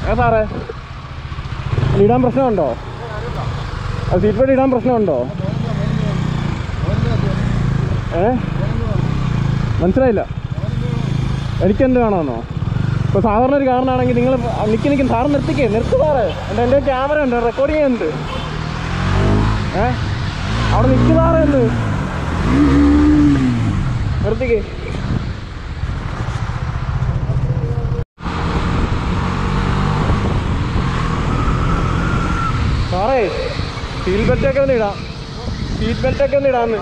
ഏ സാറേ ഇടാൻ പ്രശ്നമുണ്ടോ അത് സീറ്റ് ബെൽറ്റ് ഇടാൻ പ്രശ്നമുണ്ടോ ഏ മനസ്സിലായില്ല എനിക്കെന്ത് വേണമെന്നോ ഇപ്പോൾ സാധാരണ ഒരു കാരണമാണെങ്കിൽ നിങ്ങൾ നിൽക്കി നിൽക്കും സാറ് നിർത്തിക്കേ നിർത്തി സാറേ എൻ്റെ എൻ്റെ ക്യാമറ ഉണ്ട് റെക്കോർഡ് ചെയ്യുന്നുണ്ട് ഏ അവിടെ നിൽക്ക് സാറേ എന്ത് നിർത്തിക്കേ സാറേ സീറ്റ് ബെൽറ്റ് ഒക്കെ ഒന്ന് ഇടാം സീറ്റ് ബെൽറ്റ് ഒക്കെ ഒന്ന് ഇടാന്ന്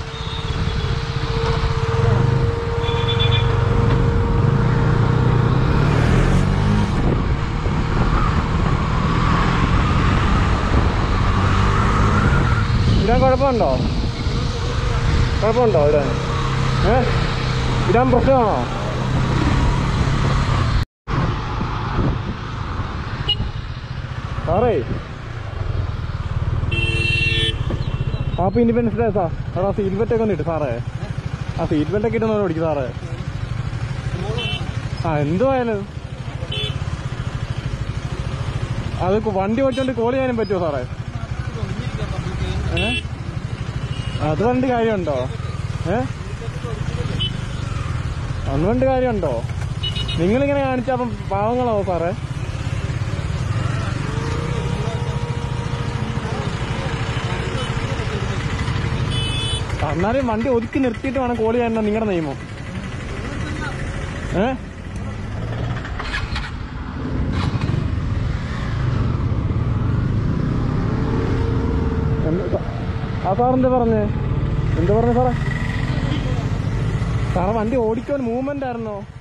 ഇടാൻ കുഴപ്പമുണ്ടോ കുഴപ്പമുണ്ടോ ഇടാൻ ഏ ഇടാൻ പ്രശ്നമാണോ സാറേ ഹാപ്പി ഇൻഡിപെൻഡൻസ് ഡേ സാർ അവിടെ സീറ്റ് ബെൽറ്റ് ഒക്കെ ഒന്ന് ഇട്ട് സാറേ ആ സീറ്റ് ബെൽറ്റ് ഒക്കെ ഇട്ടെന്ന് ഓടിക്കും സാറേ ആ എന്തുവായാലും അത് വണ്ടി ഓടിച്ചോണ്ട് കോൾ ചെയ്യാനും പറ്റുമോ സാറേ ഏ അത് പറഞ്ഞിട്ട് കാര്യമുണ്ടോ ഏ അതുകൊണ്ട് കാര്യമുണ്ടോ നിങ്ങളിങ്ങനെ കാണിച്ചപ്പം പാവങ്ങളാവോ സാറേ എന്നാലും വണ്ടി ഒതുക്കി നിർത്തിയിട്ട് വേണം കോൾ ചെയ്യാൻ നിങ്ങളുടെ നിയമം ഏ എന്ത് സാ- ആ സാറെന്താ പറഞ്ഞേ എന്താ പറഞ്ഞേ സാറേ സാറേ വണ്ടി ഓടിക്കാൻ മൂവ്മെന്റ് ആയിരുന്നോ